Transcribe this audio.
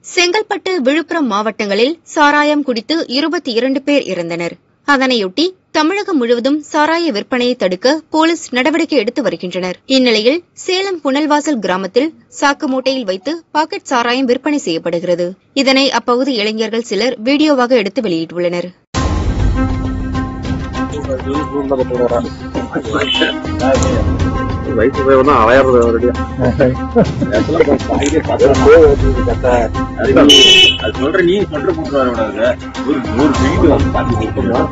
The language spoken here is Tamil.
செங்கல்பட்டு விழுப்புரம் மாவட்டங்களில் சாராயம் குடித்து இருபத்தி இரண்டு பேர் இறந்தனர் அதனையொட்டி தமிழகம் முழுவதும் சாராய விற்பனையை தடுக்க போலீஸ் நடவடிக்கை எடுத்து வருகின்றனர் இந்நிலையில் சேலம் புனல்வாசல் கிராமத்தில் சாக்கு மூட்டையில் வைத்து பாக்கெட் சாராயம் விற்பனை செய்யப்படுகிறது இதனை அப்பகுதி இளைஞர்கள் சிலர் வீடியோவாக எடுத்து வெளியிட்டுள்ளனர் வயசு போய் ஒன்றும் அலையாடுறது அவருடைய அது சொல்ற நீ சொல்ற போட்டு வர விடாது ஒரு நூறு வீடு வந்து பார்த்து கொடுக்கணும்